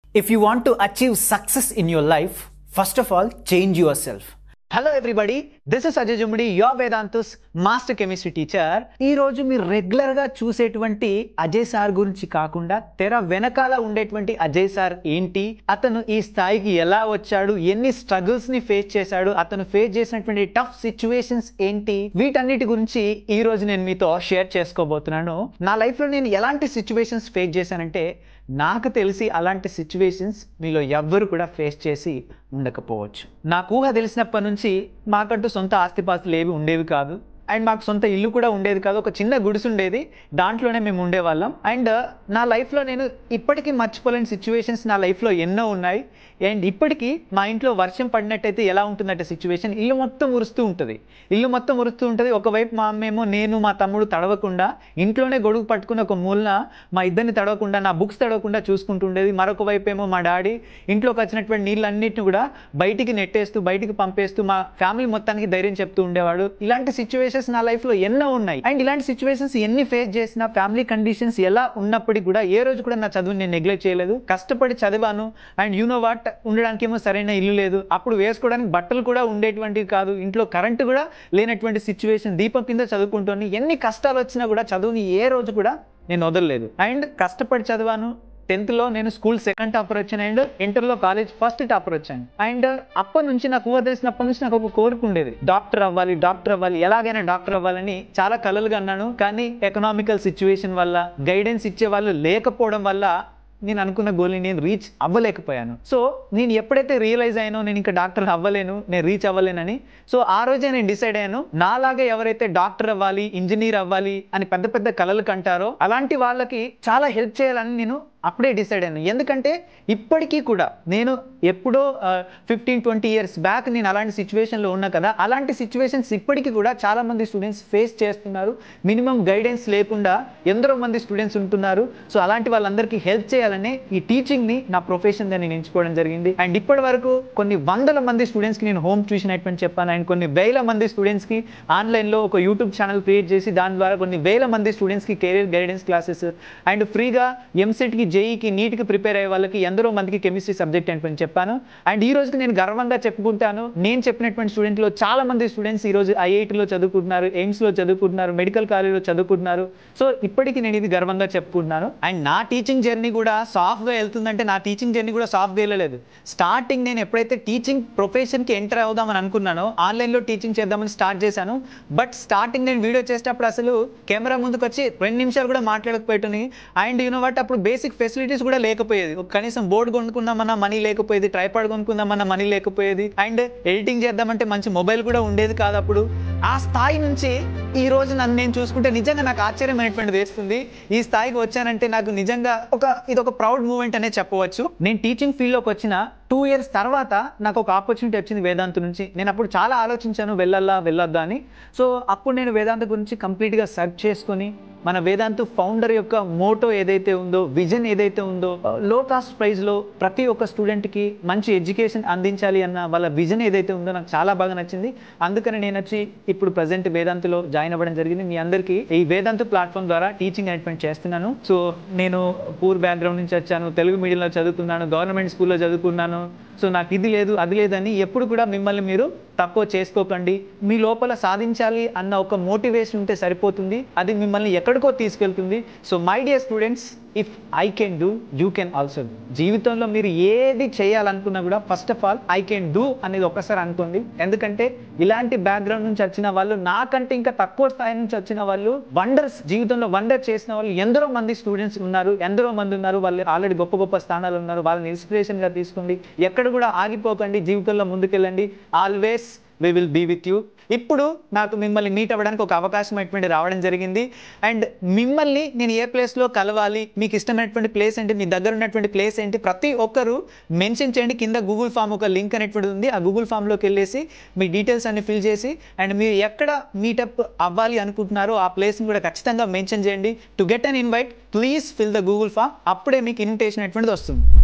If you want to achieve success in your life, first of all, change yourself. Hello everybody this is Ajay Jummidi your Vedantu's master chemistry teacher ఈ రోజు మీరు regular గా చూసేటువంటి Ajay sir గురించి కాకుండా తెర వెనకాల ఉండేటువంటి అజయ్ సార్ ఏంటి అతను ఈ స్థాయికి ఎలా వచ్చాడు ఎన్ని స్ట్రగుల్స్ ని ఫేస్ చేశాడు అతను ఫేస్ చేసినటువంటి టఫ్ సిచ్యువేషన్స్ ఏంటి వీటన్నిటి గురించి ఈ రోజు నేను మీతో షేర్ చేసుకోబోతున్నాను నా లైఫ్ లో నేను ఎలాంటి సిచ్యువేషన్స్ ఫేస్ చేశానంటే నాకు తెలిసి అలాంటి సిచ్యువేషన్స్ మీలో ఎవ్వరు కూడా ఫేస్ చేసి ఉండకపోవచ్చు నాకు ఊహ తెలిసినప్పటి నుంచి మాకంటూ సొంత ఆస్తిపాస్తులు ఏవి ఉండేవి కాదు అండ్ మాకు సొంత ఇల్లు కూడా ఉండేది కాదు ఒక చిన్న గుడిసు ఉండేది దాంట్లోనే మేము ఉండేవాళ్ళం అండ్ నా లైఫ్లో నేను ఇప్పటికీ మర్చిపోలేని సిచ్యువేషన్స్ నా లైఫ్లో ఎన్నో ఉన్నాయి అండ్ ఇప్పటికీ మా ఇంట్లో వర్షం పడినట్టయితే ఎలా ఉంటుందంటే సిచ్యువేషన్ ఇల్లు మొత్తం ఉరుస్తూ ఉంటుంది ఇల్లు మొత్తం ఉరుస్తూ ఉంటుంది ఒకవైపు మా అమ్మేమో నేను మా తమ్ముడు తడవకుండా ఇంట్లోనే గొడుగు పట్టుకుని ఒక మూలన మా ఇద్దరిని తడవకుండా నా బుక్స్ తడవకుండా చూసుకుంటుండేది మరొక వైపు ఏమో మా డాడీ ఇంట్లోకి వచ్చినటువంటి నీళ్ళన్నిటిని కూడా బయటికి నెట్టేస్తూ బయటికి పంపేస్తూ మా ఫ్యామిలీ మొత్తానికి ధైర్యం చెప్తూ ఉండేవాడు ఇలాంటి సిచ్యువేషన్స్ నా లైఫ్లో ఎన్నో ఉన్నాయి అండ్ ఇలాంటి సిచ్యువేషన్స్ ఎన్ని ఫేస్ చేసినా ఫ్యామిలీ కండిషన్స్ ఎలా ఉన్నప్పటికీ కూడా ఏ రోజు కూడా నా చదువుని నేను నెగ్లెక్ట్ చేయలేదు కష్టపడి చదివాను అండ్ యూ నో వాట్ ఉండడానికి ఏమో సరైన ఇల్లు లేదు అప్పుడు వేసుకోవడానికి బట్టలు కూడా ఉండేటువంటివి కాదు ఇంట్లో కరెంటు కూడా లేనటువంటి సిచ్యువేషన్ దీపం కింద చదువుకుంటాను ఎన్ని కష్టాలు వచ్చినా కూడా చదువుని ఏ రోజు కూడా నేను వదలలేదు అండ్ కష్టపడి చదివాను టెన్త్లో నేను స్కూల్ సెకండ్ టాపర్ వచ్చాను అండ్ ఇంటర్లో కాలేజ్ ఫస్ట్ టాపర్ వచ్చాను అండ్ అప్పటి నుంచి నాకు ఊహ తెలిసినప్పటి నుంచి నాకు ఒక కోరిక ఉండేది డాక్టర్ అవ్వాలి డాక్టర్ అవ్వాలి ఎలాగైనా డాక్టర్ అవ్వాలని చాలా కలలుగా అన్నాను కానీ ఎకనామికల్ సిచ్యువేషన్ వల్ల గైడెన్స్ ఇచ్చే వాళ్ళు లేకపోవడం వల్ల నేను అనుకున్న గోల్ని నేను రీచ్ అవ్వలేకపోయాను సో నేను ఎప్పుడైతే రియలైజ్ అయ్యానో నేను ఇంకా డాక్టర్ అవ్వలేను నేను రీచ్ అవ్వలేనని సో ఆ రోజే నేను డిసైడ్ అయ్యాను నాలాగే ఎవరైతే డాక్టర్ అవ్వాలి ఇంజనీర్ అవ్వాలి అని పెద్ద పెద్ద కలలు కంటారో అలాంటి వాళ్ళకి చాలా హెల్ప్ చేయాలని నేను అప్పుడే డిసైడ్ అయ్యాను ఎందుకంటే ఇప్పటికీ కూడా నేను ఎప్పుడో ఫిఫ్టీన్ ట్వంటీ ఇయర్స్ బ్యాక్ నేను అలాంటి సిచ్యువేషన్లో ఉన్నా కదా అలాంటి సిచ్యువేషన్స్ ఇప్పటికీ కూడా చాలా మంది స్టూడెంట్స్ ఫేస్ చేస్తున్నారు మినిమం గైడెన్స్ లేకుండా ఎందరో మంది స్టూడెంట్స్ ఉంటున్నారు సో అలాంటి వాళ్ళందరికీ హెల్ప్ చేయాలని ఈ టీచింగ్ని నా ప్రొఫెషన్ నేను ఎంచుకోవడం జరిగింది అండ్ ఇప్పటి వరకు కొన్ని వందల మంది స్టూడెంట్స్కి నేను హోమ్ ట్యూషన్ అయిపోయి చెప్పాను అండ్ కొన్ని వేల మంది స్టూడెంట్స్కి ఆన్లైన్లో ఒక యూట్యూబ్ ఛానల్ క్రియేట్ చేసి దాని ద్వారా కొన్ని వేల మంది స్టూడెంట్స్కి కెరీర్ గైడెన్స్ క్లాసెస్ అండ్ ఫ్రీగా ఎంసెట్కి జేఈకి నీట్కి ప్రిపేర్ అయ్యే వాళ్ళకి ఎందరో మందికి కెమిస్ట్రీ సబ్జెక్ట్ అని చెప్పాను అండ్ ఈ రోజుకి నేను గర్వంగా చెప్పుకుంటాను నేను చెప్పినటువంటి స్టూడెంట్లో చాలా మంది స్టూడెంట్స్ ఈ రోజు ఐఐటిలో చదువుకుంటున్నారు ఎయిమ్స్లో చదువుకుంటున్నారు మెడికల్ కాలేజ్లో చదువుకుంటున్నారు సో ఇప్పటికీ నేను ఇది గర్వంగా చెప్పుకుంటున్నాను అండ్ నా టీచింగ్ జర్నీ కూడా సాఫ్ట్గా వెళ్తుందంటే నా టీచింగ్ జర్నీ కూడా సాఫ్ట్గా వెళ్ళలేదు స్టార్టింగ్ నేను ఎప్పుడైతే టీచింగ్ ప్రొఫెషన్కి ఎంటర్ అవుదామని అనుకున్నానో ఆన్లైన్లో టీచింగ్ చేద్దామని స్టార్ట్ చేశాను బట్ స్టార్టింగ్ నేను వీడియో చేసేటప్పుడు అసలు కెమెరా ముందుకు వచ్చి రెండు నిమిషాలు కూడా మాట్లాడకపోయేటని అండ్ యూనో వాట్ అప్పుడు బేసిక్ ఫెసిలిటీస్ కూడా లేకపోయేది ఒక కనీసం బోర్డు కొనుక్కుందామన్నా మనీ లేకపోయేది ట్రైపాడ్ కొనుక్కుందామన్నా మనీ లేకపోయేది అండ్ ఎడిటింగ్ చేద్దామంటే మంచి మొబైల్ కూడా ఉండేది కాదు అప్పుడు ఆ స్థాయి నుంచి ఈ రోజు నన్ను నేను చూసుకుంటే నిజంగా నాకు ఆశ్చర్యమైనటువంటిది వేస్తుంది ఈ స్థాయికి వచ్చానంటే నాకు నిజంగా ఒక ఇది ఒక ప్రౌడ్ మూమెంట్ అనే చెప్పవచ్చు నేను టీచింగ్ ఫీల్డ్లోకి వచ్చిన టూ ఇయర్స్ తర్వాత నాకు ఒక ఆపర్చునిటీ వచ్చింది వేదాంత నుంచి నేను అప్పుడు చాలా ఆలోచించాను వెళ్ళాలా వెళ్ళొద్దా అని సో అప్పుడు నేను వేదాంత గురించి కంప్లీట్గా సెర్చ్ చేసుకొని మన వేదాంత్ ఫౌండర్ యొక్క మోటో ఏదైతే ఉందో విజన్ ఏదైతే ఉందో లో కాస్ట్ ప్రైస్లో ప్రతి ఒక్క స్టూడెంట్కి మంచి ఎడ్యుకేషన్ అందించాలి అన్న వాళ్ళ విజన్ ఏదైతే ఉందో నాకు చాలా బాగా నచ్చింది అందుకని నేను వచ్చి ఇప్పుడు ప్రజెంట్ వేదాంత్లో జాయిన్ అవ్వడం జరిగింది మీ అందరికీ ఈ వేదాంత్ ప్లాట్ఫామ్ ద్వారా టీచింగ్ అరేంజ్మెంట్ చేస్తున్నాను సో నేను పూర్ బ్యాక్గ్రౌండ్ నుంచి వచ్చాను తెలుగు మీడియంలో చదువుకున్నాను గవర్నమెంట్ స్కూల్లో చదువుకున్నాను సో నాకు ఇది లేదు అది లేదని ఎప్పుడు కూడా మిమ్మల్ని మీరు తక్కువ చేసుకోకండి మీ లోపల సాధించాలి అన్న ఒక మోటివేషన్ ఉంటే సరిపోతుంది అది మిమ్మల్ని ఎక్కడికో తీసుకెళ్తుంది so my dear students if I can do you can also జీవితంలో మీరు ఏది చేయాలనుకున్నా కూడా first of all I can do అనేది ఒకసారి అనుకోండి ఎందుకంటే ఇలాంటి బ్యాక్గ్రౌండ్ నుంచి వచ్చిన వాళ్ళు నాకంటే ఇంకా తక్కువ స్థాయి నుంచి వచ్చిన వాళ్ళు వండర్స్ జీవితంలో వండర్ చేసిన వాళ్ళు ఎందరో మంది స్టూడెంట్స్ ఉన్నారు ఎందరో మంది ఉన్నారు వాళ్ళు ఆల్రెడీ గొప్ప గొప్ప స్థానాలు ఉన్నారు వాళ్ళని ఇన్స్పిరేషన్ గా తీసుకోండి ఎక్కడ కూడా ఆగిపోకండి జీవితంలో ముందుకెళ్ళండి always we will be with you ఇప్పుడు నాకు మిమ్మల్ని మీట్ అవ్వడానికి ఒక అవకాశం అటువంటి రావడం జరిగింది అండ్ మిమ్మల్ని నేను ఏ ప్లేస్లో కలవాలి మీకు ఇష్టమైనటువంటి ప్లేస్ ఏంటి మీ దగ్గర ఉన్నటువంటి ప్లేస్ ఏంటి ప్రతి ఒక్కరు మెన్షన్ చేయండి కింద గూగుల్ ఫామ్ ఒక లింక్ అనేటువంటిది ఉంది ఆ గూగుల్ ఫామ్లోకి వెళ్ళేసి మీ డీటెయిల్స్ అన్ని ఫిల్ చేసి అండ్ మీరు ఎక్కడ మీటప్ అవ్వాలి అనుకుంటున్నారో ఆ ప్లేస్ని కూడా ఖచ్చితంగా మెన్షన్ చేయండి to get an invite please fill the Google form అప్పుడే మీకు ఇన్విటేషన్ అనేటువంటిది వస్తుంది